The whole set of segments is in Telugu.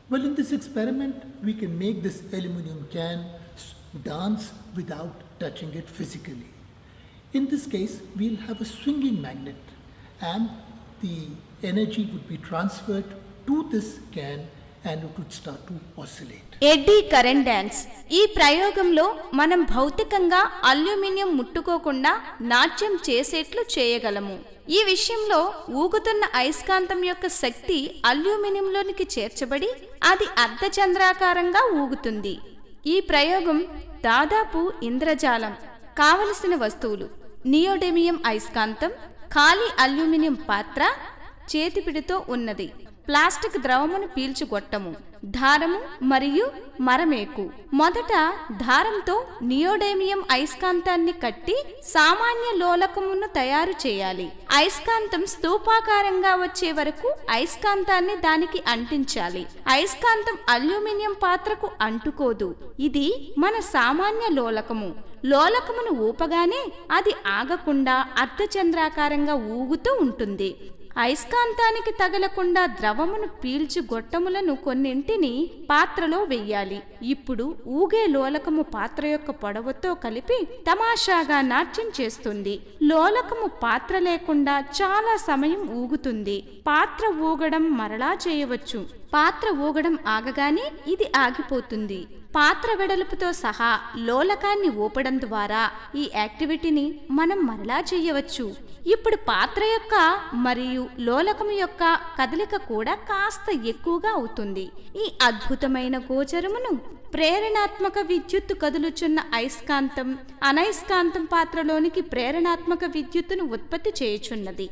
Well, in this experiment, we can make this aluminum can s- dance without touching it physically. In this case, we'll have a swinging magnet and the energy would be transferred to this can and it would start to oscillate. Eddy current dance ఈ ప్రయోగంలో మనం భౌతికంగా అల్యూమినియం ముట్టుకోకుండా నాట్యం చేసేట్లు చేయగలము ఈ విషయంలో ఊగుతున్న అయస్కాంతం యొక్క శక్తి అల్యూమినియంలోనికి చేర్చబడి అది అర్ధచంద్రాకారంగా ఊగుతుంది ఈ ప్రయోగం దాదాపు ఇంద్రజాలం కావలసిన వస్తువులు నియోడెమియం అయస్కాంతం ఖాళీ అల్యూమినియం పాత్ర చేతిపిడితో ఉన్నది ప్లాస్టిక్ ద్రవమును పీల్చుగొట్టము దారము మరియు మరమేకు మొదట దారంతో నియోడేమియం అయస్కాంతాన్ని కట్టి సామాన్య లోలకమును తయారు చేయాలి అయస్కాంతం స్తూపాకారంగా వచ్చే వరకు అయస్కాంతాన్ని దానికి అంటించాలి అయస్కాంతం అల్యూమినియం పాత్రకు అంటుకోదు ఇది మన సామాన్య లోలకము లోలకమును ఊపగానే అది ఆగకుండా అర్ధచంద్రాకారంగా ఊగుతూ ఉంటుంది అయస్కాంతానికి తగలకుండా ద్రవమును పీల్చి గొట్టములను కొన్నింటిని పాత్రలో వెయ్యాలి ఇప్పుడు ఊగే లోలకము పాత్ర యొక్క పొడవుతో కలిపి తమాషాగా నాట్యం చేస్తుంది లోలకము పాత్ర లేకుండా చాలా సమయం ఊగుతుంది పాత్ర ఊగడం మరలా చేయవచ్చు పాత్ర ఊగడం ఆగగానే ఇది ఆగిపోతుంది పాత్ర వెడల్పుతో సహా లోలకాన్ని ఊపడం ద్వారా ఈ యాక్టివిటీని మనం మరలా చేయవచ్చు ఇప్పుడు పాత్ర యొక్క మరియు లోలకము యొక్క కదలిక కూడా కాస్త ఎక్కువగా అవుతుంది ఈ అద్భుతమైన గోచరమును ప్రేరణాత్మక విద్యుత్తు కదులుచున్న అయస్కాంతం అనయస్కాంతం పాత్రలోనికి ప్రేరణాత్మక విద్యుత్తును ఉత్పత్తి చేయుచున్నది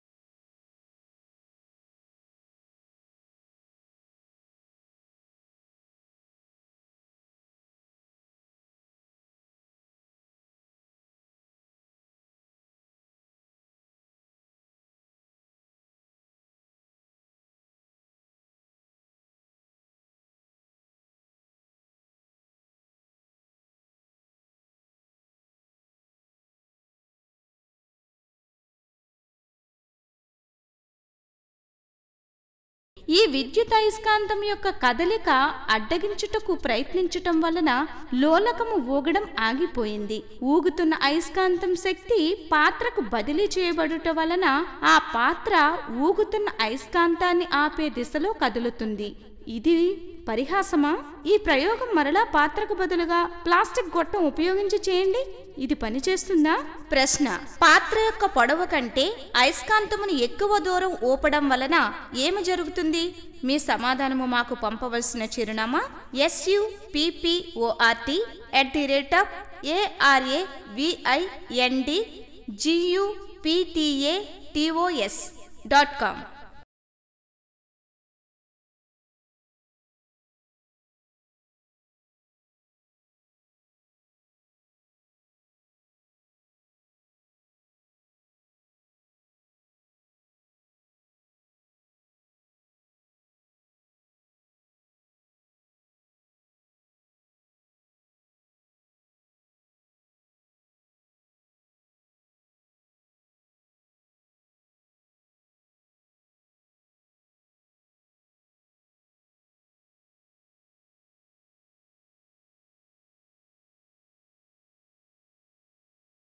ఈ విద్యుత్ అయస్కాంతం యొక్క కదలిక అడ్డగించుటకు ప్రయత్నించటం వలన లోలకము ఊగడం ఆగిపోయింది ఊగుతున్న అయస్కాంతం శక్తి పాత్రకు బదిలీ చేయబడుట వలన ఆ పాత్ర ఊగుతున్న అయస్కాంతాన్ని ఆపే దిశలో కదులుతుంది ఇది పరిహాసమా ఈ ప్రయోగం మరలా పాత్రకు బదులుగా ప్లాస్టిక్ గొట్టం ఉపయోగించి చేయండి ఇది పనిచేస్తుందా ప్రశ్న పాత్ర యొక్క పొడవు కంటే అయస్కాంతమును ఎక్కువ దూరం ఊపడం వలన ఏమి జరుగుతుంది మీ సమాధానము మాకు పంపవలసిన చిరునామా ఎస్యుపిపిఓఆర్టీ at the rate of ARA విఐఎన్డి జియుపిటిఏ టిఓఎస్ dot com